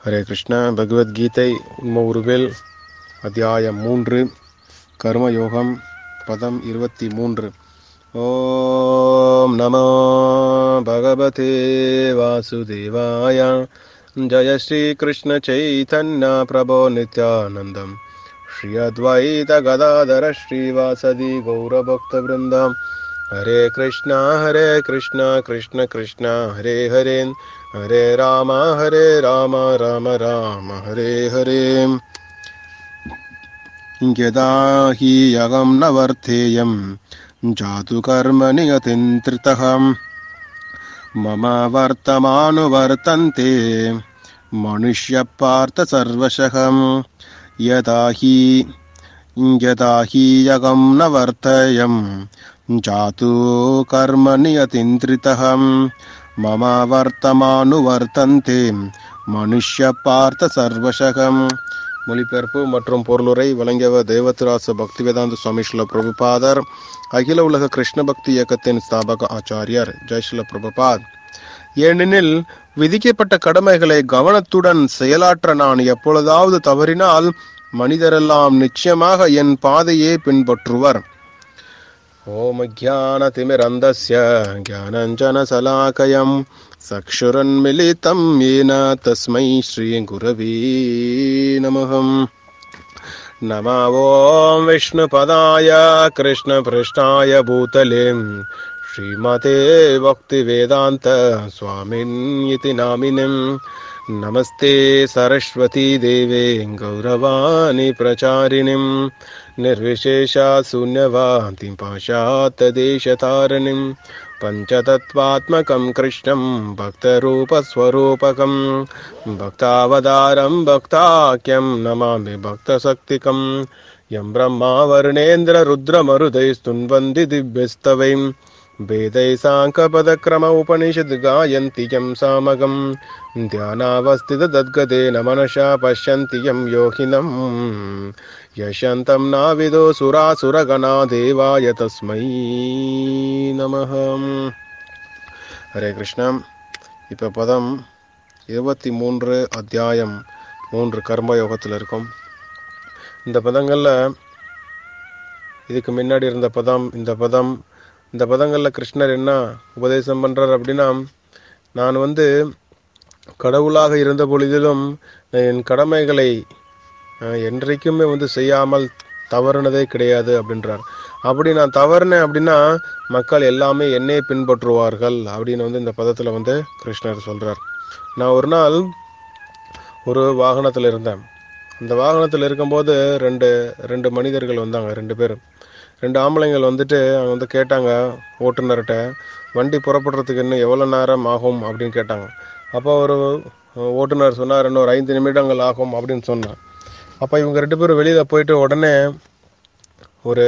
ஹரே கிருஷ்ணா பகவத்கீதை உண்ம உருவில் அத்தியாயம் மூன்று கர்மயோகம் பதம் இருபத்தி மூன்று ஓம் நமோ பகவதே வாசுதேவாய ஜய ஸ்ரீ கிருஷ்ண சைதன்ய பிரபோ நித்யானந்தம் ஸ்ரீ அத்வைத கதாதர ஸ்ரீவாசதி கௌரபக்த விருந்தம் ஹரே கிருஷ்ணா ஹரே கிருஷ்ணா கிருஷ்ண கிருஷ்ணா ஹரே ஹரே ஹரே ராம ஹரே ராம ராம ராம ஹரே ஹரே यदा हि यगं न वर्धेयं जातु कर्मणि यतिन्त्रितः मम वर्तमानुवर्तन्ते मनुष्यपार्थ सर्वशः यदा हि यदा हि यगं न वर्धेयं जातु कर्मणि यतिन्त्रितः मम वर्तमानुवर्तन्ते मनुष्यपार्थ सर्वशः மொழிபெயர்ப்பு மற்றும் பொருளுரை வழங்கியவர் தேவத்ராச பக்திவேதாந்த சுவாமி ஸ்ரீல பிரபுபாதர் அகில உலக கிருஷ்ண பக்தி இயக்கத்தின் ஸ்தாபக ஆச்சாரியர் ஜெய்ஸ்ல பிரபுபாத் ஏனெனில் விதிக்கப்பட்ட கடமைகளை கவனத்துடன் செயலாற்ற நான் எப்பொழுதாவது தவறினால் மனிதரெல்லாம் நிச்சயமாக என் பாதையே பின்பற்றுவர் ஓம் ज्ञानतिमिरन्दस्य ज्ञानञ्जनशलाकयं चक्षुरन्मिलितं येन तस्मै श्रीगुरवे नमः नमो ॐ विष्णुपदाय कृष्णपृष्ठाय भूतले श्रीमते भक्तिवेदान्त स्वामिन् इति नामिनम् नमस्ते सरस्वती देवे गौरवाणि प्रचारिणीं निर्विशेषा शून्यवातिं पाशात्तदेशतारिणीं पञ्चतत्त्वात्मकं कृष्णं भक्तरूपस्वरूपकं भक्तावतारं भक्ताख्यं नमामि भक्तशक्तिकं यं ब्रह्मा वर्णेन्द्ररुद्रमरुदैस्तुन्वन्ति दिव्यस्तवैं वेदै साङ्कपदक्रम उपनिषद् गायन्ति यं सामगं ध्यानावस्थितद्गदेन मनसा पश्यन्ति यं योगिनं यशन्तं नाविदो सुरासुरगणा देवाय तस्मै நமः ஹரே கிருஷ்ணம் இப்போ பதம் இருபத்தி மூன்று அத்தியாயம் மூன்று கர்ம யோகத்தில் இருக்கும் இந்த பதங்களில் இதுக்கு முன்னாடி இருந்த பதம் இந்த பதம் இந்த பதங்களில் கிருஷ்ணர் என்ன உபதேசம் பண்ணுறார் அப்படின்னா நான் வந்து கடவுளாக இருந்த பொழுதிலும் என் கடமைகளை என்றைக்குமே வந்து செய்யாமல் தவறுனதே கிடையாது அப்படின்றார் அப்படி நான் தவறுனேன் அப்படின்னா மக்கள் எல்லாமே என்னையே பின்பற்றுவார்கள் அப்படின்னு வந்து இந்த பதத்தில் வந்து கிருஷ்ணர் சொல்கிறார் நான் ஒரு நாள் ஒரு வாகனத்தில் இருந்தேன் அந்த வாகனத்தில் இருக்கும்போது ரெண்டு ரெண்டு மனிதர்கள் வந்தாங்க ரெண்டு பேர் ரெண்டு ஆம்பளைங்கள் வந்துட்டு அவங்க வந்து கேட்டாங்க ஓட்டுநர்கிட்ட வண்டி புறப்படுறதுக்கு இன்னும் எவ்வளோ நேரம் ஆகும் அப்படின்னு கேட்டாங்க அப்போ ஒரு ஓட்டுநர் சொன்னார் இன்னும் ஒரு ஐந்து நிமிடங்கள் ஆகும் அப்படின்னு சொன்னார் அப்போ இவங்க ரெண்டு பேரும் வெளியில் போயிட்டு உடனே ஒரு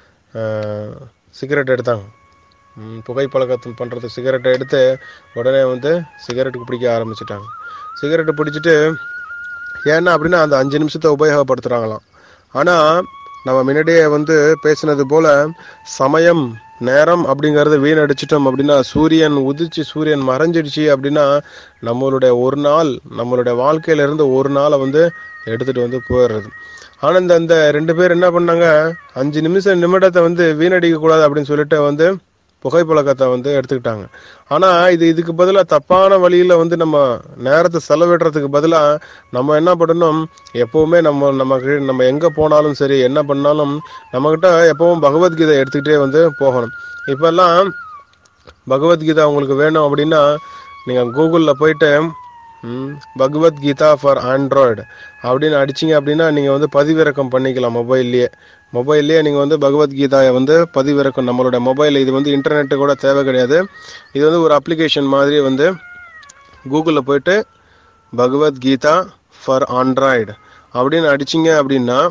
சிகரெட் எடுத்தாங்க புகைப்பழக்கத்தில் பண்ணுறது சிகரெட்டை எடுத்து உடனே வந்து சிகரெட்டுக்கு பிடிக்க ஆரம்பிச்சிட்டாங்க சிகரெட்டு பிடிச்சிட்டு ஏன்னா அப்படின்னா அந்த அஞ்சு நிமிஷத்தை உபயோகப்படுத்துகிறாங்களாம் ஆனால் நம்ம முன்னாடியே வந்து பேசினது போல சமயம் நேரம் அப்படிங்கிறத வீணடிச்சிட்டோம் அப்படின்னா சூரியன் உதிச்சு சூரியன் மறைஞ்சிடுச்சு அப்படின்னா நம்மளுடைய ஒரு நாள் நம்மளுடைய வாழ்க்கையில இருந்து ஒரு நாளை வந்து எடுத்துட்டு வந்து போயிடுறது ஆனால் இந்த அந்த ரெண்டு பேர் என்ன பண்ணாங்க அஞ்சு நிமிஷம் நிமிடத்தை வந்து வீணடிக்க கூடாது அப்படின்னு சொல்லிட்டு வந்து புகைப்பழக்கத்தை வந்து எடுத்துக்கிட்டாங்க ஆனால் இது இதுக்கு பதிலாக தப்பான வழியில் வந்து நம்ம நேரத்தை செலவிடுறதுக்கு பதிலாக நம்ம என்ன பண்ணணும் எப்போவுமே நம்ம நம்ம நம்ம எங்கே போனாலும் சரி என்ன பண்ணாலும் நம்மக்கிட்ட எப்பவும் பகவத்கீதை எடுத்துக்கிட்டே வந்து போகணும் இப்போல்லாம் பகவத்கீதா உங்களுக்கு வேணும் அப்படின்னா நீங்கள் கூகுளில் போயிட்டு பகவத்கீதா ஃபார் ஆண்ட்ராய்டு அப்படின்னு அடிச்சிங்க அப்படின்னா நீங்கள் வந்து பதிவிறக்கம் பண்ணிக்கலாம் மொபைல்லையே மொபைல்லையே நீங்கள் வந்து பகவத்கீதாவை வந்து பதிவிறக்கம் நம்மளோட மொபைல் இது வந்து இன்டர்நெட்டு கூட தேவை கிடையாது இது வந்து ஒரு அப்ளிகேஷன் மாதிரி வந்து கூகுளில் போயிட்டு பகவத்கீதா ஃபார் ஆண்ட்ராய்டு அப்படின்னு அடிச்சிங்க அப்படின்னா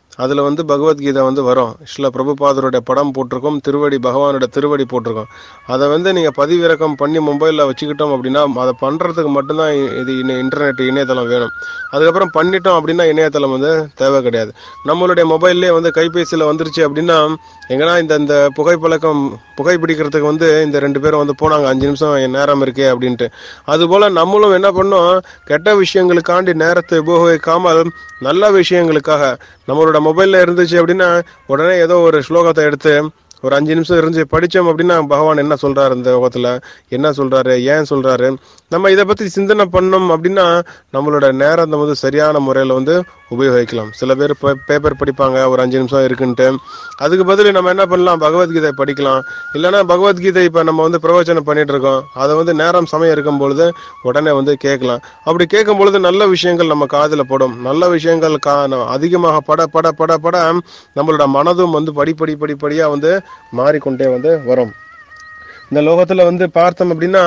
அதில் வந்து பகவத்கீதை வந்து வரும் ஸ்ரீல பிரபுபாதருடைய படம் போட்டிருக்கோம் திருவடி பகவானோட திருவடி போட்டிருக்கோம் அதை வந்து நீங்கள் பதிவிறக்கம் பண்ணி மொபைலில் வச்சுக்கிட்டோம் அப்படின்னா அதை பண்ணுறதுக்கு மட்டும்தான் இ- இது இணை- இன்டர்நெட் இணையதளம் வேணும் அதுக்கப்புறம் பண்ணிட்டோம் அப்படின்னா இணையதளம் வந்து தேவை கிடையாது நம்மளுடைய மொபைல்லே வந்து கைபேசியில் வந்துருச்சு அப்படின்னா எங்கன்னா இந்த இந்த புகைப்பழக்கம் புகைப்பிடிக்கிறதுக்கு வந்து இந்த ரெண்டு பேரும் வந்து போனாங்க அஞ்சு நிமிஷம் என் நேரம் இருக்கே அப்படின்ட்டு அதுபோல் நம்மளும் என்ன பண்ணோம் கெட்ட விஷயங்களுக்காண்டி நேரத்தை உபயோகிக்காமல் நல்ல விஷயங்களுக்காக நம்மளோட மொபைலில் இருந்துச்சு அப்படின்னா உடனே ஏதோ ஒரு ஸ்லோகத்தை எடுத்து ஒரு அஞ்சு நிமிஷம் இருந்து படித்தோம் அப்படின்னா பகவான் என்ன சொல்றாரு இந்த உலகத்தில் என்ன சொல்றாரு ஏன் சொல்றாரு நம்ம இதை பற்றி சிந்தனை பண்ணோம் அப்படின்னா நம்மளோட நேரத்தை வந்து சரியான முறையில் வந்து உபயோகிக்கலாம் சில பேர் பேப்பர் படிப்பாங்க ஒரு அஞ்சு நிமிஷம் இருக்குன்ட்டு அதுக்கு பதில் நம்ம என்ன பண்ணலாம் பகவத்கீதை படிக்கலாம் இல்லைன்னா பகவத்கீதை இப்போ நம்ம வந்து பிரவச்சனம் பண்ணிட்டு இருக்கோம் அதை வந்து நேரம் சமயம் இருக்கும் பொழுது உடனே வந்து கேட்கலாம் அப்படி கேட்கும் பொழுது நல்ல விஷயங்கள் நம்ம காதில் படும் நல்ல விஷயங்கள் கா அதிகமாக பட பட பட பட நம்மளோட மனதும் வந்து படிப்படி படிப்படியாக வந்து மாறிக்கொண்டே வந்து வரும் இந்த லோகத்தில் வந்து பார்த்தோம் அப்படின்னா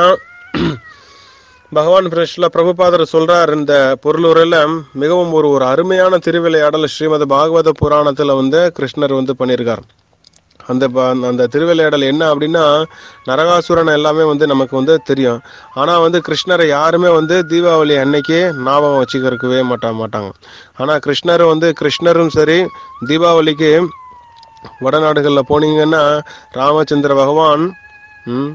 பகவான் பிரஷ்ல பிரபுபாதர் சொல்றார் இந்த பொருளுரையில மிகவும் ஒரு ஒரு அருமையான திருவிளையாடல் ஸ்ரீமத் பாகவத புராணத்துல வந்து கிருஷ்ணர் வந்து பண்ணியிருக்கார் அந்த ப- அந்த திருவிளையாடல் என்ன அப்படின்னா நரகாசுரன் எல்லாமே வந்து நமக்கு வந்து தெரியும் ஆனா வந்து கிருஷ்ணரை யாருமே வந்து தீபாவளி அன்னைக்கு ஞாபகம் வச்சுக்கிறக்கவே மாட்டா மாட்டாங்க ஆனா கிருஷ்ணர் வந்து கிருஷ்ணரும் சரி தீபாவளிக்கு வடநாடுகளில் போனீங்கன்னா ராமச்சந்திர பகவான் ம்,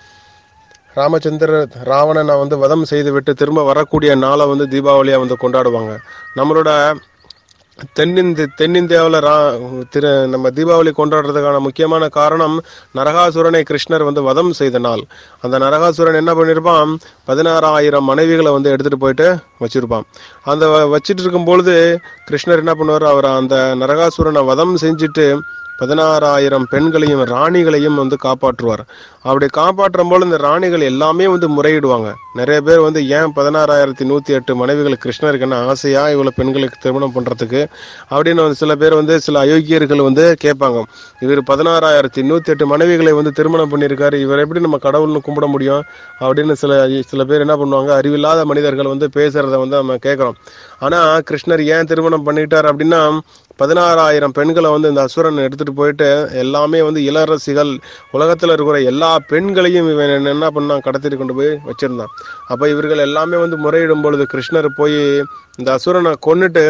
ராமச்சந்திர ராவணனை வந்து வதம் செய்து விட்டு திரும்ப வரக்கூடிய நாளை வந்து தீபாவளியாக வந்து கொண்டாடுவாங்க நம்மளோட தென்னிந்தி தென்னிந்தியாவில் ரா திரு நம்ம தீபாவளி கொண்டாடுறதுக்கான முக்கியமான காரணம் நரகாசுரனை கிருஷ்ணர் வந்து வதம் செய்த நாள் அந்த நரகாசுரன் என்ன பண்ணியிருப்பான் பதினாறாயிரம் மனைவிகளை வந்து எடுத்துட்டு போயிட்டு வச்சிருப்பான் அந்த வ- வச்சிட்டு இருக்கும் பொழுது கிருஷ்ணர் என்ன பண்ணுவார் அவர் அந்த நரகாசுரனை வதம் செஞ்சுட்டு பதினாறாயிரம் பெண்களையும் ராணிகளையும் வந்து காப்பாற்றுவார் அப்படி காப்பாற்றும் போது இந்த ராணிகள் எல்லாமே வந்து முறையிடுவாங்க நிறைய பேர் வந்து ஏன் பதினாறாயிரத்தி நூத்தி எட்டு மனைவிகள் கிருஷ்ணருக்கு என்ன ஆசையா இவ்வளவு பெண்களுக்கு திருமணம் பண்றதுக்கு அப்படின்னு வந்து சில பேர் வந்து சில அயோக்கியர்கள் வந்து கேட்பாங்க இவர் பதினாறாயிரத்தி நூத்தி எட்டு மனைவிகளை வந்து திருமணம் பண்ணியிருக்காரு இவர் எப்படி நம்ம கடவுள்னு கும்பிட முடியும் அப்படின்னு சில சில பேர் என்ன பண்ணுவாங்க அறிவில்லாத மனிதர்கள் வந்து பேசுறத வந்து நம்ம கேட்குறோம் ஆனா கிருஷ்ணர் ஏன் திருமணம் பண்ணிட்டார் அப்படின்னா பதினாறாயிரம் பெண்களை வந்து இந்த அசுரன் எடுத்துட்டு போயிட்டு எல்லாமே வந்து இளரசிகள் உலகத்துல இருக்கிற எல்லா பெண்களையும் இவன் என்ன- என்ன பண்ணான் கடத்திட்டு கொண்டு போய் வச்சிருந்தான் அப்ப இவர்கள் எல்லாமே வந்து முறையிடும் பொழுது கிருஷ்ணர் போய் இந்த அசுரனை கொன்னுட்டு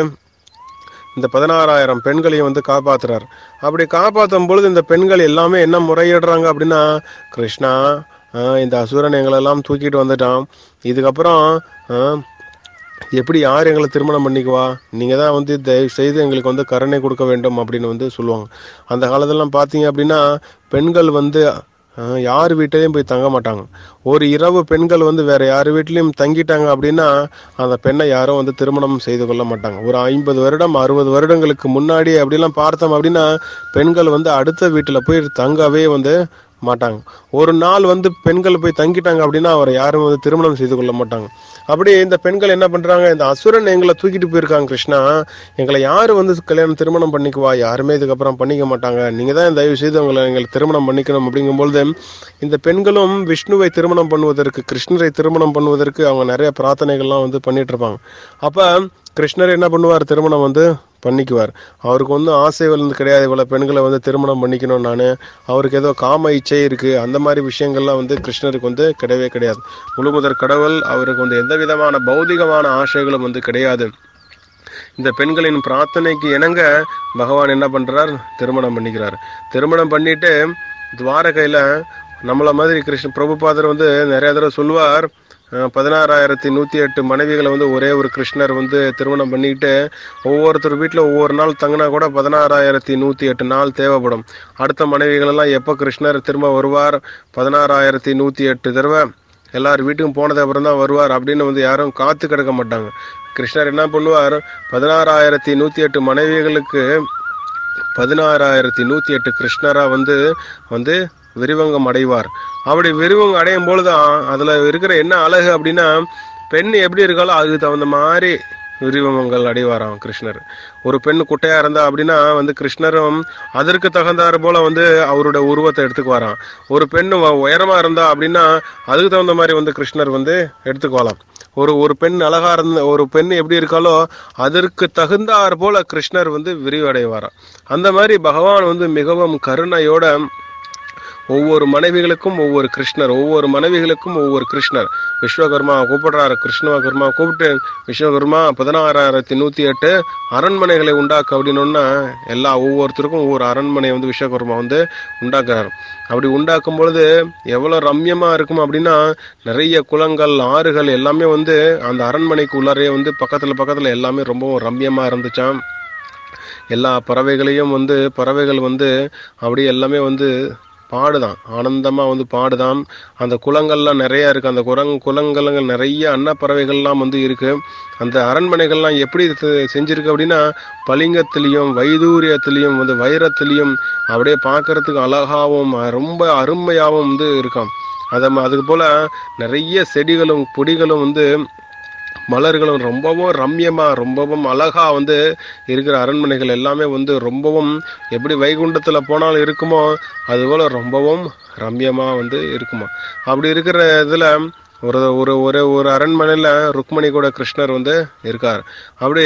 இந்த பதினாறாயிரம் பெண்களையும் வந்து காப்பாத்துறார் அப்படி காப்பாற்றும் பொழுது இந்த பெண்கள் எல்லாமே என்ன முறையிடுறாங்க அப்படின்னா கிருஷ்ணா ஆஹ் இந்த அசுரன் எங்களெல்லாம் தூக்கிட்டு வந்துட்டான் இதுக்கப்புறம் ஆஹ், எப்படி யார் எங்களை திருமணம் பண்ணிக்குவா நீங்க தான் வந்து தயவு செய்து எங்களுக்கு வந்து கருணை கொடுக்க வேண்டும் அப்படின்னு வந்து சொல்லுவாங்க அந்த காலத்துலலாம் பார்த்தீங்க அப்படின்னா பெண்கள் வந்து அஹ், யார் வீட்டிலையும் போய் தங்க மாட்டாங்க ஒரு இரவு பெண்கள் வந்து வேற யார் வீட்லயும் தங்கிட்டாங்க அப்படின்னா அந்த பெண்ணை யாரும் வந்து திருமணம் செய்து கொள்ள மாட்டாங்க ஒரு ஐம்பது வருடம் அறுபது வருடங்களுக்கு முன்னாடி அப்படிலாம் பார்த்தோம் அப்படின்னா பெண்கள் வந்து அடுத்த வீட்டில் போய் தங்கவே வந்து மாட்டாங்க ஒரு நாள் வந்து பெண்கள் போய் தங்கிட்டாங்க அப்படின்னா அவரை யாரும் வந்து திருமணம் செய்து கொள்ள மாட்டாங்க அப்படி இந்த பெண்கள் என்ன பண்றாங்க இந்த அசுரன் எங்களை தூக்கிட்டு போயிருக்காங்க கிருஷ்ணா எங்களை யாரு வந்து கல்யாணம் திருமணம் பண்ணிக்குவா யாருமே இதுக்கப்புறம் பண்ணிக்க மாட்டாங்க நீங்க தான் தயவு செய்து உங்களை எங்களுக்கு திருமணம் பண்ணிக்கணும் அப்படிங்கும்பொழுது இந்த பெண்களும் விஷ்ணுவை திருமணம் பண்ணுவதற்கு கிருஷ்ணரை திருமணம் பண்ணுவதற்கு அவங்க நிறைய பிரார்த்தனைகள்லாம் வந்து பண்ணிட்டு இருப்பாங்க அப்ப கிருஷ்ணர் என்ன பண்ணுவார் திருமணம் வந்து பண்ணிக்குவார் அவருக்கு வந்து ஆசை வந்து கிடையாது இவ்வளவு பெண்களை வந்து திருமணம் பண்ணிக்கணும் நான் அவருக்கு ஏதோ காம இச்சை இருக்கு அந்த மாதிரி விஷயங்கள்லாம் வந்து கிருஷ்ணருக்கு வந்து கிடையவே கிடையாது முழுமுதற் கடவுள் அவருக்கு வந்து எந்த விதமான பௌதிகமான ஆசைகளும் வந்து கிடையாது இந்த பெண்களின் பிரார்த்தனைக்கு இணங்க பகவான் என்ன பண்றார் திருமணம் பண்ணிக்கிறார் திருமணம் பண்ணிட்டு துவாரகையில நம்மள மாதிரி கிருஷ்ண பிரபுபாதர் வந்து நிறைய தடவை சொல்லுவார் அஹ், பதினாறாயிரத்தி நூத்தி எட்டு மனைவிகளை வந்து ஒரே ஒரு கிருஷ்ணர் வந்து திருமணம் பண்ணிக்கிட்டு ஒவ்வொருத்தர் வீட்டில் ஒவ்வொரு நாள் தங்கினா கூட பதினாறாயிரத்தி நூத்தி எட்டு நாள் தேவைப்படும் அடுத்த மனைவிகள் எல்லாம் எப்போ கிருஷ்ணர் திரும்ப வருவார் பதினாறாயிரத்தி நூத்தி எட்டு தடவை எல்லார் வீட்டுக்கும் போனது அப்புறம் தான் வருவார் அப்படின்னு வந்து யாரும் காத்து கிடக்க மாட்டாங்க கிருஷ்ணர் என்ன பண்ணுவார் பதினாறாயிரத்தி நூத்தி எட்டு மனைவிகளுக்கு பதினாறாயிரத்தி நூத்தி எட்டு கிருஷ்ணரா வந்து வந்து விரிவங்கம் அடைவார் அப்படி விரிவங்கம் அடையும் பொழுதுதான் அதுல இருக்கிற என்ன அழகு அப்படின்னா பெண் எப்படி இருக்காளோ அதுக்கு தகுந்த மாதிரி விரிவமங்கள் அடைவாராம் கிருஷ்ணர் ஒரு பெண் குட்டையா இருந்தா அப்படின்னா வந்து கிருஷ்ணரும் அதற்கு தகுந்தாறு போல வந்து அவரோட உருவத்தை எடுத்துக்குவாராம் ஒரு பெண் வ- உயரமா இருந்தா அப்படின்னா அதுக்கு தகுந்த மாதிரி வந்து கிருஷ்ணர் வந்து எடுத்துக்குவாராம் ஒரு ஒரு பெண் அழகா இருந்த ஒரு பெண் எப்படி இருக்காலோ அதற்கு தகுந்தாறு போல கிருஷ்ணர் வந்து விரிவடைவாராம் அந்த மாதிரி பகவான் வந்து மிகவும் கருணையோட ஒவ்வொரு மனைவிகளுக்கும் ஒவ்வொரு கிருஷ்ணர் ஒவ்வொரு மனைவிகளுக்கும் ஒவ்வொரு கிருஷ்ணர் விஸ்வகர்மா கூப்பிடுறாரு கிருஷ்ணகர்மா கூப்பிட்டு விஸ்வகர்மா பதினாறாயிரத்தி நூத்தி எட்டு அரண்மனைகளை உண்டாக்கு அப்படின்னோன்னா எல்லா ஒவ்வொருத்தருக்கும் ஒவ்வொரு அரண்மனை வந்து விஸ்வகர்மா வந்து உண்டாக்குறாரு அப்படி உண்டாக்கும் பொழுது எவ்வளவு ரம்யமா இருக்கும் அப்படின்னா நிறைய குளங்கள் ஆறுகள் எல்லாமே வந்து அந்த அரண்மனைக்கு உள்ளாரே வந்து பக்கத்துல பக்கத்துல எல்லாமே ரொம்பவும் ரம்யமா இருந்துச்சாம் எல்லா பறவைகளையும் வந்து பறவைகள் வந்து அப்படியே எல்லாமே வந்து பாடுதான் ஆனந்தமா வந்து பாடுதான் அந்த குளங்கள்லாம் நிறைய இருக்கு அந்த குரங் குளங்கள் நிறைய அன்னப்பறவைகள்லாம் வந்து இருக்கு அந்த அரண்மனைகள்லாம் எப்படி செ- செஞ்சிருக்கு அப்படின்னா பளிங்கத்திலையும் வைதூரியத்திலையும் வந்து வைரத்திலையும் அப்படியே பார்க்கறதுக்கு அழகாவும் ரொம்ப அருமையாகவும் வந்து இருக்காம் அதை ம- அதுக்கு போல நிறைய செடிகளும் கொடிகளும் வந்து மலர்களும் ரொம்பவும் ரம்யமா ரொம்பவும் அழகா வந்து இருக்கிற அரண்மனைகள் எல்லாமே வந்து ரொம்பவும் எப்படி வைகுண்டத்துல போனாலும் இருக்குமோ அதுபோல ரொம்பவும் ரம்யமா வந்து இருக்குமா அப்படி இருக்கிற இதுல ஒரு ஒரு ஒரு ஒரு அரண்மனையில ருக்மணி கூட கிருஷ்ணர் வந்து இருக்கார் அப்படி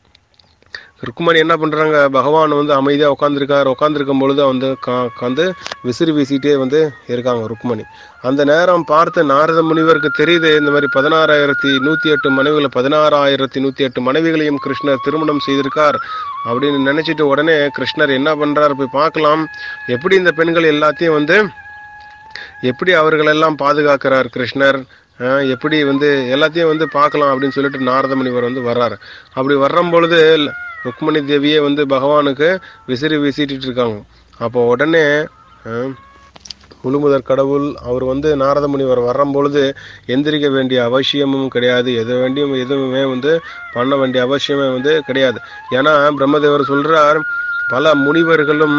ருக்மணி என்ன பண்றாங்க பகவான் வந்து அமைதியா உட்காந்துருக்காரு உட்காந்துருக்கும் பொழுது வந்து கா- வந்து விசிறி வீசிட்டே வந்து இருக்காங்க ருக்மணி அந்த நேரம் பார்த்து நாரத முனிவருக்கு தெரியுது இந்த மாதிரி பதினாறாயிரத்தி நூத்தி எட்டு மனைவிகளை பதினாறாயிரத்தி நூத்தி எட்டு மனைவிகளையும் கிருஷ்ணர் திருமணம் செய்திருக்கார் அப்படின்னு நினைச்சிட்டு உடனே கிருஷ்ணர் என்ன பண்றாரு போய் பார்க்கலாம் எப்படி இந்த பெண்கள் எல்லாத்தையும் வந்து எப்படி அவர்கள் எல்லாம் பாதுகாக்கிறார் கிருஷ்ணர் அஹ் எப்படி வந்து எல்லாத்தையும் வந்து பார்க்கலாம் அப்படின்னு சொல்லிட்டு நாரத முனிவர் வந்து வர்றாரு அப்படி வர்றும் பொழுது ருக்மணி தேவியே வந்து பகவானுக்கு விசிறி வீசிட்டு இருக்காங்க அப்போ உடனே அஹ், முழுமுதற் கடவுள் அவர் வந்து நாரத முனிவர் வர்றும் பொழுது எந்திரிக்க வேண்டிய அவசியமும் கிடையாது எது வேண்டியும் எதுவுமே வந்து பண்ண வேண்டிய அவசியமே வந்து கிடையாது ஏன்னா பிரம்மதேவர் சொல்றார் பல முனிவர்களும்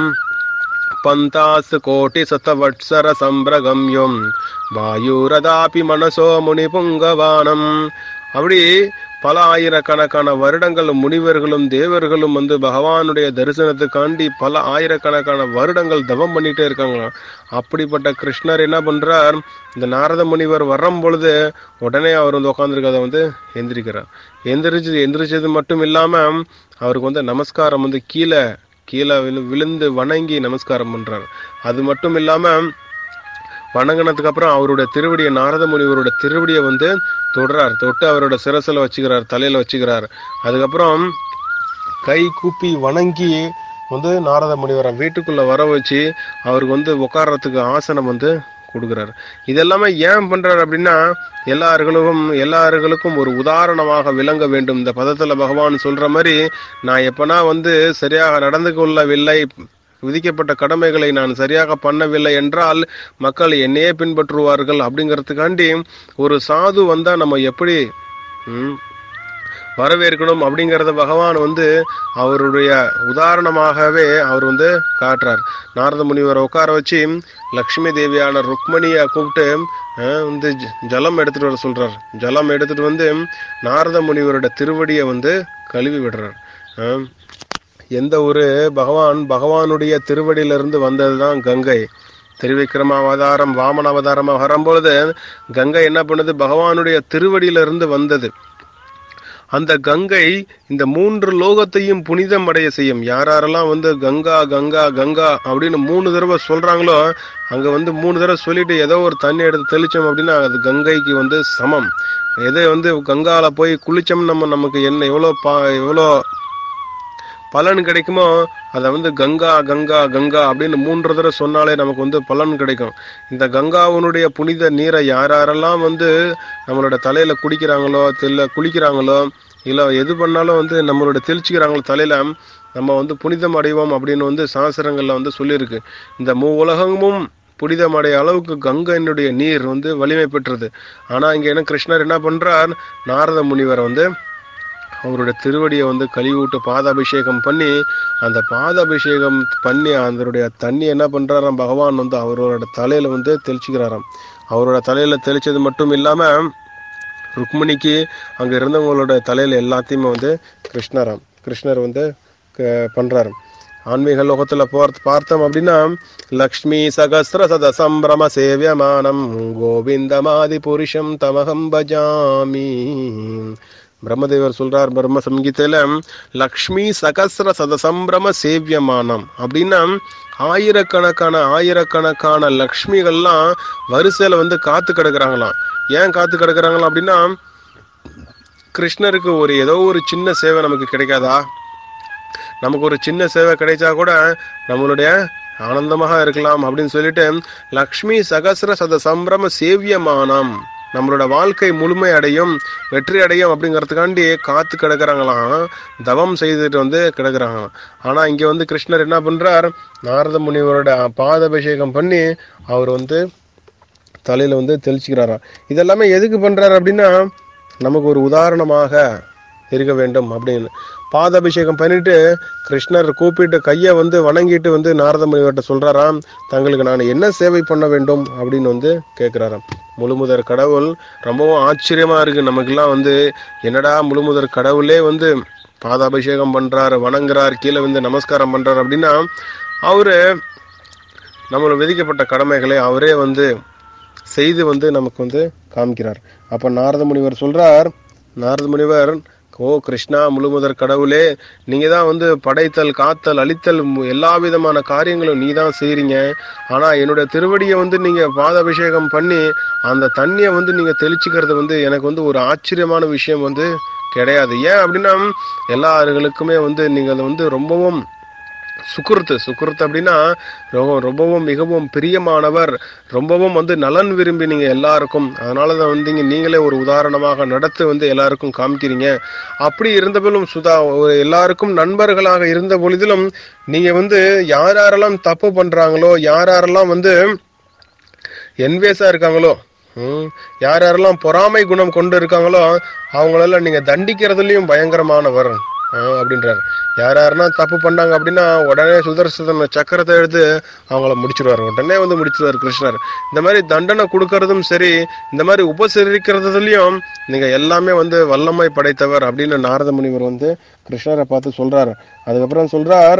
பந்தாசு கோட்டி சதவட்சர சம்பிரகம்யம் வாயுரதாபி மனசோ முனி புங்கவானம் அப்படி பல ஆயிரக்கணக்கான வருடங்கள் முனிவர்களும் தேவர்களும் வந்து பகவானுடைய தரிசனத்துக்காண்டி பல ஆயிரக்கணக்கான வருடங்கள் தவம் பண்ணிட்டே இருக்காங்களாம் அப்படிப்பட்ட கிருஷ்ணர் என்ன பண்றார் இந்த நாரத முனிவர் வர்றும் பொழுது உடனே அவர் வந்து உட்காந்துருக்கத வந்து எந்திரிக்கிறார் எந்திரிச்சு எந்திரிச்சது மட்டும் இல்லாம அவருக்கு வந்து நமஸ்காரம் வந்து கீழே கீழே விழு விழுந்து வணங்கி நமஸ்காரம் பண்றாரு அது மட்டும் இல்லாம வணங்கினதுக்கு அப்புறம் அவருடைய திருவடியை நாரத முனிவரோட திருவடியை வந்து தொடுறார் தொட்டு அவரோட சிரசில் வச்சுக்கிறார் தலையில வச்சுக்கிறார் அதுக்கப்புறம் கை கூப்பி வணங்கி வந்து நாரத முனிவரை வீட்டுக்குள்ள வர வச்சு அவருக்கு வந்து உட்கார்றதுக்கு ஆசனம் வந்து கொடுக்குறாரு இதெல்லாமே ஏன் பண்றாரு அப்படின்னா எல்லார்களுக்கும் எல்லார்களுக்கும் ஒரு உதாரணமாக விளங்க வேண்டும் இந்த பதத்துல பகவான் சொல்ற மாதிரி நான் எப்பனா வந்து சரியாக நடந்து கொள்ளவில்லை விதிக்கப்பட்ட கடமைகளை நான் சரியாக பண்ணவில்லை என்றால் மக்கள் என்னையே பின்பற்றுவார்கள் அப்படிங்கிறதுக்காண்டி ஒரு சாது வந்தா நம்ம எப்படி ம், வரவேற்கணும் அப்படிங்கறத பகவான் வந்து அவருடைய உதாரணமாகவே அவர் வந்து காட்டுறார் நாரத முனிவரை உட்கார வச்சு லக்ஷ்மி தேவியான ருக்மணியை கூப்பிட்டு அஹ், வந்து ஜ- ஜலம் எடுத்துட்டு வர சொல்றார் ஜலம் எடுத்துட்டு வந்து நாரத முனிவரோட திருவடியை வந்து கழுவி விடுறார் அஹ், எந்த ஒரு பகவான் பகவானுடைய திருவடியிலிருந்து வந்ததுதான் கங்கை திருவிக்ரம அவதாரம் வாமன அவதாரமாக வரும்பொழுது கங்கை என்ன பண்ணுது பகவானுடைய திருவடியிலிருந்து வந்தது அந்த கங்கை இந்த மூன்று லோகத்தையும் புனிதம் அடைய செய்யும் யார் யாரெல்லாம் வந்து கங்கா கங்கா கங்கா அப்படின்னு மூணு தடவை சொல்றாங்களோ அங்க வந்து மூணு தடவை சொல்லிட்டு ஏதோ ஒரு தண்ணி எடுத்து தெளிச்சோம் அப்படின்னா அது கங்கைக்கு வந்து சமம் எதை வந்து கங்கால போய் குளிச்சோம் நம்ம நமக்கு என்ன எவ்வளோ பா எவ்வளோ பலன் கிடைக்குமோ அதை வந்து கங்கா கங்கா கங்கா அப்படின்னு மூன்று தடவை சொன்னாலே நமக்கு வந்து பலன் கிடைக்கும் இந்த கங்காவினுடைய புனித நீரை யார் யாரெல்லாம் வந்து நம்மளோட தலையில குடிக்கிறாங்களோ இல்ல குளிக்கிறாங்களோ இல்ல எது பண்ணாலும் வந்து நம்மளோட தெளிச்சுக்கிறாங்களோ தலையில நம்ம வந்து புனிதம் அடைவோம் அப்படின்னு வந்து சாஸ்திரங்கள்ல வந்து சொல்லியிருக்கு இந்த மூ உலகமும் புனிதமடைய அளவுக்கு கங்கையினுடைய நீர் வந்து வலிமை பெற்றது ஆனா இங்க என்ன கிருஷ்ணர் என்ன பண்றார் நாரத முனிவரை வந்து அவருடைய திருவடியை வந்து கழுவி விட்டு பாதாபிஷேகம் பண்ணி அந்த பாதாபிஷேகம் பண்ணி அதனுடைய தண்ணி என்ன பண்றாராம் பகவான் வந்து அவரோட தலையில வந்து தெளிச்சுக்கிறாராம் அவரோட தலையில தெளிச்சது மட்டும் இல்லாம ருக்மிணிக்கு அங்க இருந்தவங்களோட தலையில எல்லாத்தையுமே வந்து கிருஷ்ணராம் கிருஷ்ணர் வந்து க- பண்றாரு ஆன்மீக லோகத்துல போர்த் பார்த்தோம் அப்படின்னா லக்ஷ்மி சகசிர சத சம்பிரம சேவியமானம் கோவிந்தமாதி புருஷம் தமகம் பஜாமி பிரம்மதேவர் சொல்றார் பிரம்ம சங்கீதையில லக்ஷ்மி சகசிர சத சம்பிரம சேவியமானம் அப்படின்னா ஆயிரக்கணக்கான ஆயிரக்கணக்கான லக்ஷ்மிகள்லாம் வரிசையில வந்து காத்து கிடக்குறாங்களாம் ஏன் காத்து கிடக்குறாங்களாம் அப்படின்னா கிருஷ்ணருக்கு ஒரு ஏதோ ஒரு சின்ன சேவை நமக்கு கிடைக்காதா நமக்கு ஒரு சின்ன சேவை கிடைச்சா கூட நம்மளுடைய ஆனந்தமாக இருக்கலாம் அப்படின்னு சொல்லிட்டு லக்ஷ்மி சகசிர சத சம்பிரம சேவியமானம் நம்மளோட வாழ்க்கை முழுமை அடையும் வெற்றி அடையும் அப்படிங்கிறதுக்காண்டி காத்து கிடக்குறாங்களாம் தவம் செய்துட்டு வந்து கிடக்குறாங்களாம் ஆனா இங்க வந்து கிருஷ்ணர் என்ன பண்றார் நாரத முனிவரோட பாதாபிஷேகம் பண்ணி அவர் வந்து தலையில வந்து தெளிச்சுக்கிறாராம் இதெல்லாமே எதுக்கு பண்றாரு அப்படின்னா நமக்கு ஒரு உதாரணமாக இருக்க வேண்டும் அப்படின்னு பாதாபிஷேகம் பண்ணிட்டு கிருஷ்ணர் கூப்பிட்டு கையை வந்து வணங்கிட்டு வந்து நாரத முனிவர்கிட்ட சொல்றாராம் தங்களுக்கு நான் என்ன சேவை பண்ண வேண்டும் அப்படின்னு வந்து கேட்கிறாராம் முழுமுதற் கடவுள் ரொம்பவும் ஆச்சரியமா இருக்கு நமக்கெல்லாம் வந்து என்னடா முழுமுதற் கடவுளே வந்து பாதாபிஷேகம் பண்றாரு வணங்குறார் கீழே வந்து நமஸ்காரம் பண்றாரு அப்படின்னா அவரு நம்மள விதிக்கப்பட்ட கடமைகளை அவரே வந்து செய்து வந்து நமக்கு வந்து காமிக்கிறார் அப்ப நாரத முனிவர் சொல்றார் நாரத முனிவர் ஓ கிருஷ்ணா முழுமுதற் கடவுளே நீங்க தான் வந்து படைத்தல் காத்தல் அழித்தல் மு- எல்லா விதமான காரியங்களும் நீ தான் செய்றீங்க ஆனா என்னுடைய திருவடியை வந்து நீங்க பாதாபிஷேகம் பண்ணி அந்த தண்ணியை வந்து நீங்க தெளிச்சுக்கிறது வந்து எனக்கு வந்து ஒரு ஆச்சரியமான விஷயம் வந்து கிடையாது ஏன் அப்படின்னா எல்லாருகளுக்குமே வந்து நீங்க அதை வந்து ரொம்பவும் சுக்குருத்து சுக்குருத்து அப்படின்னா ரொம்ப ரொம்பவும் மிகவும் பிரியமானவர் ரொம்பவும் வந்து நலன் விரும்பி நீங்க எல்லாருக்கும் அதனால தான் வந்து இங்க நீங்களே ஒரு உதாரணமாக நடத்து வந்து எல்லாருக்கும் காமிக்கிறீங்க அப்படி இருந்தபோதும் சுதா ஒரு எல்லாருக்கும் நண்பர்களாக இருந்த பொழுதிலும் நீங்க வந்து யார் யாரெல்லாம் தப்பு பண்றாங்களோ யார் யாரெல்லாம் வந்து என்வேஸா இருக்காங்களோ ம், யார் யாரெல்லாம் பொறாமை குணம் கொண்டு இருக்காங்களோ அவங்களெல்லாம் நீங்க தண்டிக்கிறதுலயும் பயங்கரமானவர் ஆ, அப்படின்றாரு யார் யாருன்னா தப்பு பண்ணாங்க அப்படின்னா உடனே சுதர்சன சக்கரத்தை எடுத்து அவங்கள முடிச்சிருவாரு உடனே வந்து முடிச்சிருவாரு கிருஷ்ணர் இந்த மாதிரி தண்டனை கொடுக்கறதும் சரி இந்த மாதிரி உபசரிக்கிறதுலயும் நீங்க எல்லாமே வந்து வல்லமை படைத்தவர் அப்படின்னு நாரத முனிவர் வந்து கிருஷ்ணரை பார்த்து சொல்றாரு அதுக்கப்புறம் சொல்றார்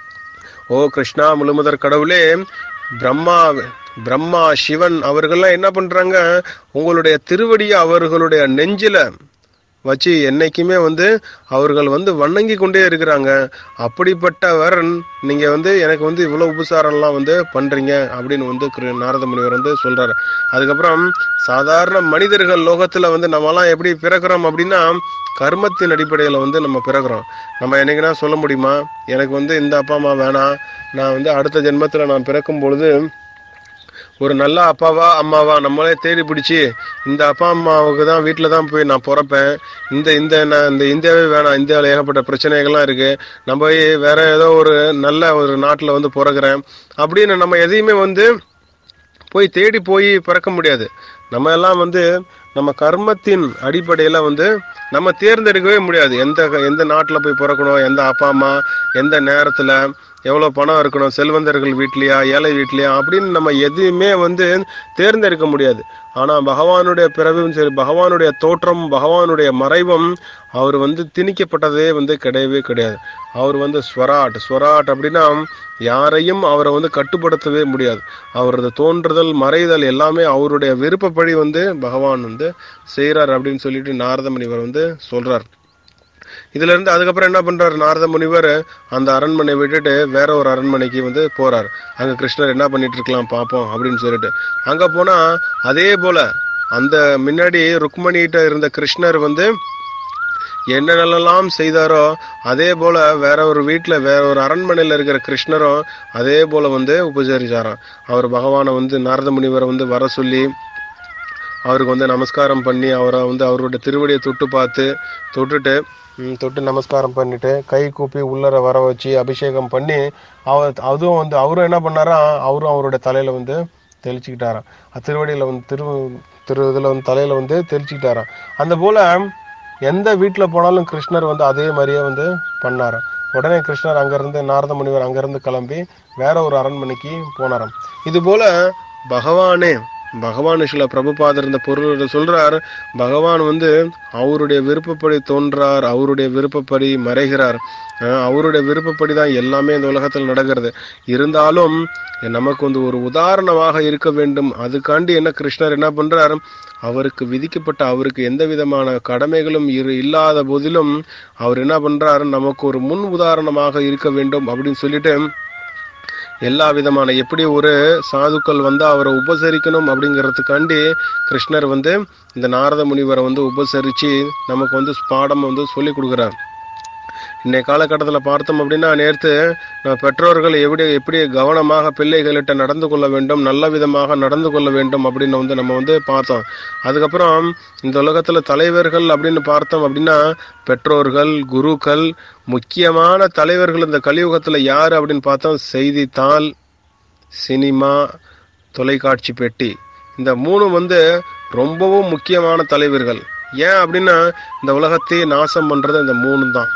ஓ கிருஷ்ணா முழுமுதற் கடவுளே பிரம்மா பிரம்மா சிவன் அவர்கள்லாம் என்ன பண்றாங்க உங்களுடைய திருவடியை அவர்களுடைய நெஞ்சில வச்சு என்னைக்குமே வந்து அவர்கள் வந்து வணங்கி கொண்டே இருக்கிறாங்க அப்படிப்பட்டவர் நீங்க வந்து எனக்கு வந்து இவ்வளவு உபசாரம்லாம் வந்து பண்றீங்க அப்படின்னு வந்து கிரு- நாரத முனிவர் வந்து சொல்றாரு அதுக்கப்புறம் சாதாரண மனிதர்கள் லோகத்துல வந்து நம்மலாம் எப்படி பிறக்கிறோம் அப்படின்னா கர்மத்தின் அடிப்படையில வந்து நம்ம பிறக்கிறோம் நம்ம என்னைக்குன்னா சொல்ல முடியுமா எனக்கு வந்து இந்த அப்பா அம்மா வேணாம் நான் வந்து அடுத்த ஜென்மத்துல நான் பிறக்கும் பொழுது ஒரு நல்ல அப்பாவா அம்மாவா நம்மளே தேடி பிடிச்சி இந்த அப்பா அம்மாவுக்கு தான் வீட்டில் தான் போய் நான் பிறப்பேன் இந்த இந்த நான் இந்த இந்தியாவே வேணாம் இந்தியாவில் ஏகப்பட்ட பிரச்சனைகள்லாம் இருக்கு நான் போய் வேற ஏதோ ஒரு நல்ல ஒரு நாட்டில் வந்து பிறக்கிறேன் அப்படின்னு நம்ம எதையுமே வந்து போய் தேடி போய் பிறக்க முடியாது நம்ம எல்லாம் வந்து நம்ம கர்மத்தின் அடிப்படையில் வந்து நம்ம தேர்ந்தெடுக்கவே முடியாது எந்த எந்த நாட்டில் போய் பிறக்கணும் எந்த அப்பா அம்மா எந்த நேரத்தில் எவ்வளோ பணம் இருக்கணும் செல்வந்தர்கள் வீட்லையா ஏழை வீட்லையா அப்படின்னு நம்ம எதுவுமே வந்து தேர்ந்தெடுக்க முடியாது ஆனால் பகவானுடைய பிறவும் சரி பகவானுடைய தோற்றம் பகவானுடைய மறைவும் அவர் வந்து திணிக்கப்பட்டதே வந்து கிடையவே கிடையாது அவர் வந்து ஸ்வராட் ஸ்வராட் அப்படின்னா யாரையும் அவரை வந்து கட்டுப்படுத்தவே முடியாது அவரது தோன்றுதல் மறைதல் எல்லாமே அவருடைய விருப்பப்படி வந்து பகவான் வந்து செய்கிறார் அப்படின்னு சொல்லிட்டு நாரத முனிவர் வந்து சொல்றார் இதுல இருந்து அதுக்கப்புறம் என்ன பண்றாரு நாரத முனிவர் அந்த அரண்மனை விட்டுட்டு வேற ஒரு அரண்மனைக்கு வந்து போறாரு அங்க கிருஷ்ணர் என்ன பண்ணிட்டு இருக்கலாம் பார்ப்போம் அப்படின்னு சொல்லிட்டு அங்க போனா அதே போல அந்த முன்னாடி ருக்மணிகிட்ட இருந்த கிருஷ்ணர் வந்து என்னென்னலாம் செய்தாரோ அதே போல வேற ஒரு வீட்டுல வேற ஒரு அரண்மனையில இருக்கிற கிருஷ்ணரும் அதே போல வந்து உபசரிச்சாராம் அவர் பகவானை வந்து நாரத முனிவரை வந்து வர சொல்லி அவருக்கு வந்து நமஸ்காரம் பண்ணி அவரை வந்து அவருடைய திருவடியை தொட்டு பார்த்து தொட்டுட்டு ம், தொட்டு நமஸ்காரம் பண்ணிட்டு கை கூப்பி உள்ளர வர வச்சு அபிஷேகம் பண்ணி அவர் அதுவும் வந்து அவரும் என்ன பண்ணாரா அவரும் அவருடைய தலையில வந்து தெளிச்சுக்கிட்டாராம் அஹ் திருவடியில வந்து திரு திரு இதுல வந்து தலையில வந்து தெளிச்சுக்கிட்டாராம் அந்த போல எந்த வீட்டுல போனாலும் கிருஷ்ணர் வந்து அதே மாதிரியே வந்து பண்ணாராம் உடனே கிருஷ்ணர் அங்கிருந்து நாரத முனிவர் அங்கிருந்து கிளம்பி வேற ஒரு அரண்மனைக்கு போனாராம் இது போல பகவானே பகவான் சில பிரபுபாதர் இந்த பொருள் சொல்றார் பகவான் வந்து அவருடைய விருப்பப்படி தோன்றார் அவருடைய விருப்பப்படி மறைகிறார் அஹ் அவருடைய விருப்பப்படி தான் எல்லாமே இந்த உலகத்தில் நடக்கிறது இருந்தாலும் நமக்கு வந்து ஒரு உதாரணமாக இருக்க வேண்டும் அதுக்காண்டி என்ன கிருஷ்ணர் என்ன பண்றார் அவருக்கு விதிக்கப்பட்ட அவருக்கு எந்த விதமான கடமைகளும் இரு இல்லாத போதிலும் அவர் என்ன பண்றார் நமக்கு ஒரு முன் உதாரணமாக இருக்க வேண்டும் அப்படின்னு சொல்லிட்டு எல்லா விதமான எப்படி ஒரு சாதுக்கள் வந்து அவரை உபசரிக்கணும் அப்படிங்கிறதுக்காண்டி கிருஷ்ணர் வந்து இந்த நாரத முனிவரை வந்து உபசரித்து நமக்கு வந்து பாடம் வந்து சொல்லி கொடுக்குறார் இன்னைய காலகட்டத்தில் பார்த்தோம் அப்படின்னா நேற்று நம்ம பெற்றோர்கள் எப்படி எப்படி கவனமாக பிள்ளைகள்கிட்ட நடந்து கொள்ள வேண்டும் நல்ல விதமாக நடந்து கொள்ள வேண்டும் அப்படின்னு வந்து நம்ம வந்து பார்த்தோம் அதுக்கப்புறம் இந்த உலகத்தில் தலைவர்கள் அப்படின்னு பார்த்தோம் அப்படின்னா பெற்றோர்கள் குருக்கள் முக்கியமான தலைவர்கள் இந்த கலியுகத்தில் யார் அப்படின்னு பார்த்தோம் செய்தித்தாள் சினிமா தொலைக்காட்சி பெட்டி இந்த மூணு வந்து ரொம்பவும் முக்கியமான தலைவர்கள் ஏன் அப்படின்னா இந்த உலகத்தையே நாசம் பண்ணுறது இந்த மூணு தான்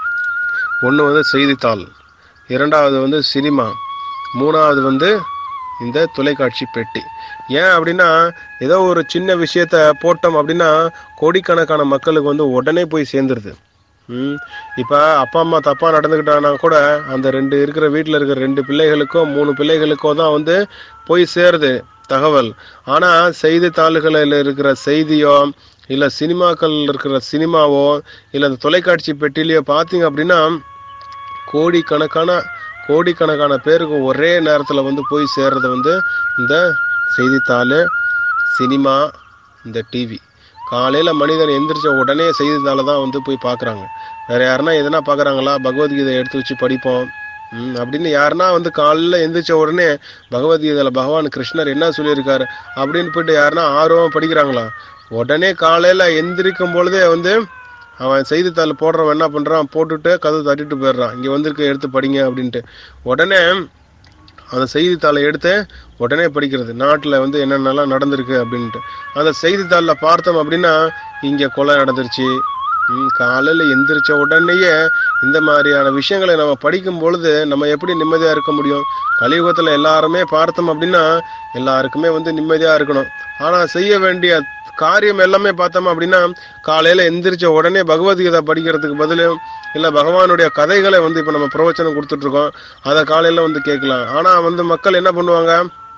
ஒன்று வந்து செய்தித்தாள் இரண்டாவது வந்து சினிமா மூணாவது வந்து இந்த தொலைக்காட்சி பெட்டி ஏன் அப்படின்னா ஏதோ ஒரு சின்ன விஷயத்த போட்டோம் அப்படின்னா கோடிக்கணக்கான மக்களுக்கு வந்து உடனே போய் சேர்ந்துருது ம் இப்போ அப்பா அம்மா தப்பாக நடந்துக்கிட்டாங்கன்னா கூட அந்த ரெண்டு இருக்கிற வீட்டில் இருக்கிற ரெண்டு பிள்ளைகளுக்கோ மூணு பெல்லைகளுக்கோ தான் வந்து போய் சேருது தகவல் ஆனால் செய்தித்தாள்களில் இருக்கிற செய்தியோ இல்லை சினிமாக்கள் இருக்கிற சினிமாவோ இல்லை அந்த தொலைக்காட்சி பெட்டிலையோ பார்த்தீங்க அப்படின்னா கோடிக்கணக்கான கோடிக்கணக்கான பேருக்கு ஒரே நேரத்தில் வந்து போய் சேர்றது வந்து இந்த செய்தித்தாள் சினிமா இந்த டிவி காலையில் மனிதன் எந்திரிச்ச உடனே செய்தித்தாளை தான் வந்து போய் பார்க்குறாங்க வேறு யாருன்னா எதனா பார்க்குறாங்களா பகவத்கீதை எடுத்து வச்சு படிப்போம் ம், அப்படின்னு யாருன்னா வந்து காலையில் எந்திரிச்ச உடனே பகவத்கீதையில் பகவான் கிருஷ்ணர் என்ன சொல்லியிருக்காரு அப்படின்னு போயிட்டு யாருன்னா ஆர்வம் படிக்கிறாங்களா உடனே காலையில் எந்திரிக்கும் பொழுதே வந்து அவன் செய்தித்தாள் போடுறவன் என்ன பண்ணுறான் போட்டுட்டு கதவு தட்டிட்டு போயிடுறான் இங்கே வந்திருக்க எடுத்து படிங்க அப்படின்ட்டு உடனே அந்த செய்தித்தாளை எடுத்து உடனே படிக்கிறது நாட்டில் வந்து என்னென்னலாம் நடந்திருக்கு அப்படின்ட்டு அந்த செய்தித்தாளில் பார்த்தோம் அப்படின்னா இங்கே கொலை நடந்துருச்சு காலையில் எந்திரிச்ச உடனேயே இந்த மாதிரியான விஷயங்களை நம்ம படிக்கும் பொழுது நம்ம எப்படி நிம்மதியாக இருக்க முடியும் கலியுகத்தில் எல்லாருமே பார்த்தோம் அப்படின்னா எல்லாருக்குமே வந்து நிம்மதியாக இருக்கணும் ஆனால் செய்ய வேண்டிய காரியம் எல்லாமே பார்த்தோம் அப்படின்னா காலையில் எந்திரிச்ச உடனே பகவத்கீதை படிக்கிறதுக்கு பதில் இல்லை பகவானுடைய கதைகளை வந்து இப்போ நம்ம பிரவச்சனம் கொடுத்துட்ருக்கோம் அதை காலையில் வந்து கேட்கலாம் ஆனால் வந்து மக்கள் என்ன பண்ணுவாங்க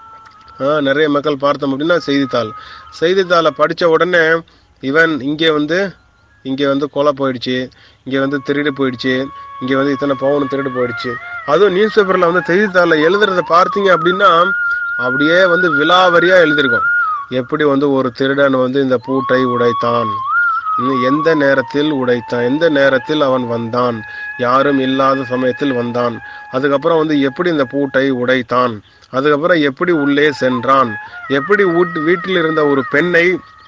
ஆ, நிறைய மக்கள் பார்த்தோம் அப்படின்னா செய்தித்தாள் செய்தித்தாளை படித்த உடனே இவன் இங்கே வந்து இங்கே வந்து கொலை போயிடுச்சு இங்கே வந்து திருடு போயிடுச்சு இங்கே வந்து இத்தனை பவுன் திருடு போயிடுச்சு அதுவும் நியூஸ் பேப்பரில் வந்து செய்தித்தாளில் எழுதுறத பார்த்தீங்க அப்படின்னா அப்படியே வந்து விலாவரியாக எழுதியிருக்கும் எப்படி வந்து ஒரு திருடன் வந்து இந்த பூட்டை உடைத்தான் இன்னும் எந்த நேரத்தில் உடைத்தான் எந்த நேரத்தில் அவன் வந்தான் யாரும் இல்லாத சமயத்தில் வந்தான் அதுக்கப்புறம் வந்து எப்படி இந்த பூட்டை உடைத்தான் அதுக்கப்புறம் எப்படி உள்ளே சென்றான் எப்படி வீட் வீட்டில் இருந்த ஒரு பெண்ணை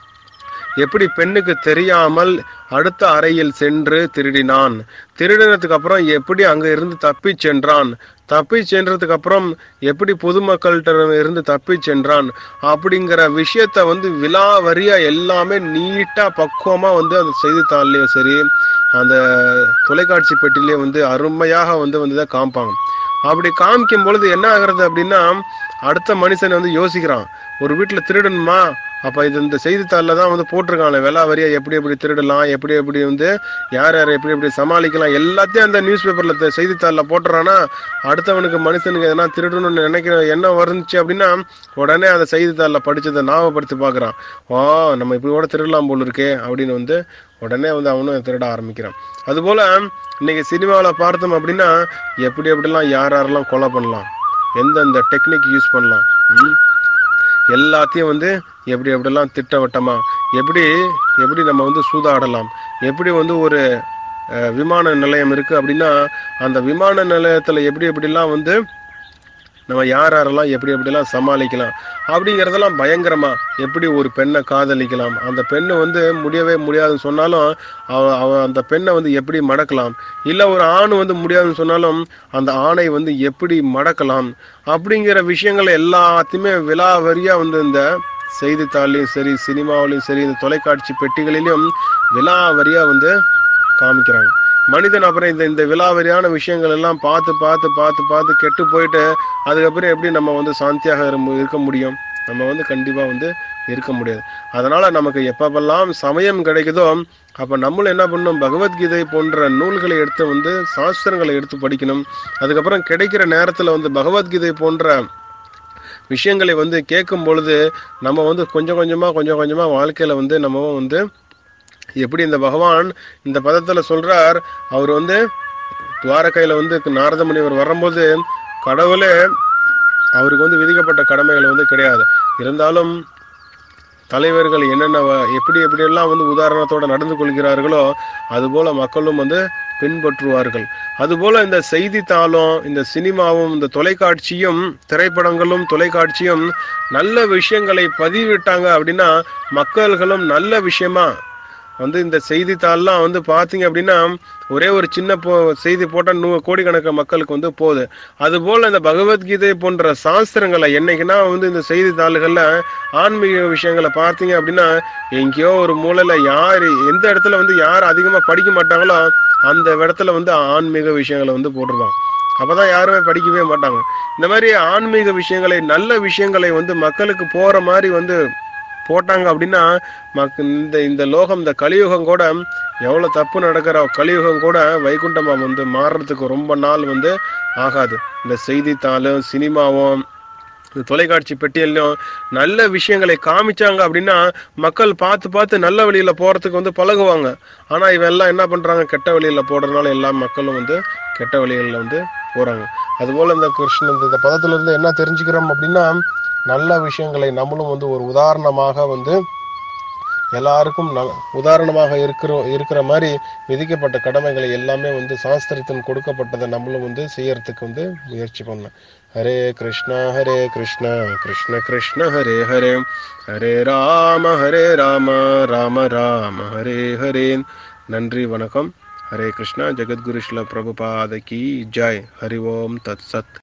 எப்படி பெண்ணுக்கு தெரியாமல் அடுத்த அறையில் சென்று திருடினான் திருடினதுக்கு அப்புறம் எப்படி அங்க இருந்து தப்பி சென்றான் தப்பி சென்றதுக்கு அப்புறம் எப்படி பொதுமக்கள்கிட்ட இருந்து தப்பி சென்றான் அப்படிங்கிற விஷயத்த வந்து விலாவரியா எல்லாமே நீட்டா பக்குவமா வந்து அந்த செய்தித்தாள்லயும் சரி அந்த தொலைக்காட்சி பெட்டிலேயே வந்து அருமையாக வந்து வந்து தான் காமிப்பாங்க அப்படி காமிக்கும் பொழுது என்ன ஆகுறது அப்படின்னா அடுத்த மனுஷன் வந்து யோசிக்கிறான் ஒரு வீட்டில் திருடணுமா அப்போ இது இந்த செய்தித்தாளில் தான் வந்து போட்டிருக்காங்க விலா வரியா எப்படி எப்படி திருடலாம் எப்படி எப்படி வந்து யார் யார் எப்படி எப்படி சமாளிக்கலாம் எல்லாத்தையும் அந்த நியூஸ் பேப்பரில் செய்தித்தாளில் போட்டுறான்னா அடுத்தவனுக்கு மனுஷனுக்கு எதனா திருடணும்னு நினைக்கிற எண்ணம் வந்துச்சு அப்படின்னா உடனே அந்த செய்தித்தாளில் படிச்சதை ஞாபகப்படுத்தி பார்க்குறான் ஓ நம்ம இப்படி கூட திருடலாம் போல இருக்கே அப்படின்னு வந்து உடனே வந்து அவனும் திருட ஆரம்பிக்கிறான் அதுபோல் இன்னைக்கு சினிமாவில் பார்த்தோம் அப்படின்னா எப்படி எப்படிலாம் யார் யாரெல்லாம் கொலை பண்ணலாம் எந்தெந்த டெக்னிக் யூஸ் பண்ணலாம் ம்? எல்லாத்தையும் வந்து எப்படி எப்படிலாம் திட்டவட்டமா எப்படி எப்படி நம்ம வந்து சூதாடலாம் எப்படி வந்து ஒரு அஹ், விமான நிலையம் இருக்குது அப்படின்னா அந்த விமான நிலையத்தில் எப்படி எப்படிலாம் வந்து நம்ம யார் யாரெல்லாம் எப்படி எப்படிலாம் சமாளிக்கலாம் அப்படிங்கிறதெல்லாம் பயங்கரமா எப்படி ஒரு பெண்ணை காதலிக்கலாம் அந்த பெண்ணு வந்து முடியவே முடியாதுன்னு சொன்னாலும் அவ அவ அந்த பெண்ணை வந்து எப்படி மடக்கலாம் இல்லை ஒரு ஆண் வந்து முடியாதுன்னு சொன்னாலும் அந்த ஆணை வந்து எப்படி மடக்கலாம் அப்படிங்கிற விஷயங்கள் எல்லாத்தையுமே விலாவரியா வந்து இந்த செய்தித்தாள்லையும் சரி சினிமாவிலையும் சரி இந்த தொலைக்காட்சி பெட்டிகளிலும் விலாவரியா வந்து காமிக்கிறாங்க மனிதன் அப்புறம் இந்த இந்த விலாவரியான விஷயங்கள் எல்லாம் பார்த்து பார்த்து பார்த்து பார்த்து கெட்டு போயிட்டு அதுக்கப்புறம் எப்படி நம்ம வந்து சாந்தியாக இரு- இருக்க முடியும் நம்ம வந்து கண்டிப்பாக வந்து இருக்க முடியாது அதனால நமக்கு எப்பப்பெல்லாம் சமயம் கிடைக்குதோ அப்போ நம்மளும் என்ன பண்ணணும் பகவத்கீதை போன்ற நூல்களை எடுத்து வந்து சாஸ்திரங்களை எடுத்து படிக்கணும் அதுக்கப்புறம் கிடைக்கிற நேரத்தில் வந்து பகவத்கீதை போன்ற விஷயங்களை வந்து கேட்கும் பொழுது நம்ம வந்து கொஞ்சம் கொஞ்சமாக கொஞ்சம் கொஞ்சமாக வாழ்க்கையில் வந்து நம்ம வந்து எப்படி இந்த பகவான் இந்த பதத்தில் சொல்றார் அவர் வந்து துவாரகையில் வந்து நாரத முனிவர் வரும்போது கடவுளே அவருக்கு வந்து விதிக்கப்பட்ட கடமைகள் வந்து கிடையாது இருந்தாலும் தலைவர்கள் என்னென்ன வ- எப்படி எப்படியெல்லாம் வந்து உதாரணத்தோட நடந்து கொள்கிறார்களோ அதுபோல மக்களும் வந்து பின்பற்றுவார்கள் அதுபோல இந்த செய்தித்தாளும் இந்த சினிமாவும் இந்த தொலைக்காட்சியும் திரைப்படங்களும் தொலைக்காட்சியும் நல்ல விஷயங்களை பதிவிட்டாங்க அப்படின்னா மக்கள்களும் நல்ல விஷயமா வந்து இந்த செய்தித்தாள்லாம் வந்து பார்த்தீங்க அப்படின்னா ஒரே ஒரு சின்ன போ செய்தி போட்டால் நூ கோடிக்கணக்கான மக்களுக்கு வந்து போகுது அதுபோல் இந்த பகவத்கீதை போன்ற சாஸ்திரங்களை என்னைக்குன்னா வந்து இந்த செய்தித்தாள்களில் ஆன்மீக விஷயங்களை பார்த்தீங்க அப்படின்னா எங்கேயோ ஒரு மூலையில் யார் எந்த இடத்துல வந்து யார் அதிகமாக படிக்க மாட்டாங்களோ அந்த இடத்துல வந்து ஆன்மீக விஷயங்களை வந்து போட்டுருவாங்க அப்பதான் யாருமே படிக்கவே மாட்டாங்க இந்த மாதிரி ஆன்மீக விஷயங்களை நல்ல விஷயங்களை வந்து மக்களுக்கு போற மாதிரி வந்து போட்டாங்க அப்படின்னா மக் இந்த இந்த லோகம் இந்த கலியுகம் கூட எவ்வளோ தப்பு நடக்கிற கலியுகம் கூட வைகுண்டமா வந்து மாறுறதுக்கு ரொம்ப நாள் வந்து ஆகாது இந்த செய்தித்தாளும் சினிமாவும் இந்த தொலைக்காட்சி பெட்டியல்லையும் நல்ல விஷயங்களை காமிச்சாங்க அப்படின்னா மக்கள் பார்த்து பார்த்து நல்ல வழியில போறதுக்கு வந்து பழகுவாங்க ஆனா இவன் எல்லாம் என்ன பண்றாங்க கெட்ட வழியில போடுறதுனால எல்லா மக்களும் வந்து கெட்ட வழிகளில் வந்து போறாங்க அதுபோல இந்த கிருஷ்ணன் இந்த பதத்துல இருந்து என்ன தெரிஞ்சுக்கிறோம் அப்படின்னா நல்ல விஷயங்களை நம்மளும் வந்து ஒரு உதாரணமாக வந்து எல்லாருக்கும் ந உதாரணமாக இருக்கிற இருக்கிற மாதிரி விதிக்கப்பட்ட கடமைகளை எல்லாமே வந்து சாஸ்திரத்தின் கொடுக்கப்பட்டதை நம்மளும் வந்து செய்யறதுக்கு வந்து முயற்சி பண்ணலாம் ஹரே கிருஷ்ணா ஹரே கிருஷ்ணா கிருஷ்ண கிருஷ்ண ஹரே ஹரே ஹரே ராம ஹரே ராம ராம ராம ஹரே ஹரே நன்றி வணக்கம் ஹரே கிருஷ்ணா ஜெகத்குரு ஸ்ல பிரபுபாத கி ஜெய் ஹரி ஓம் தத் சத்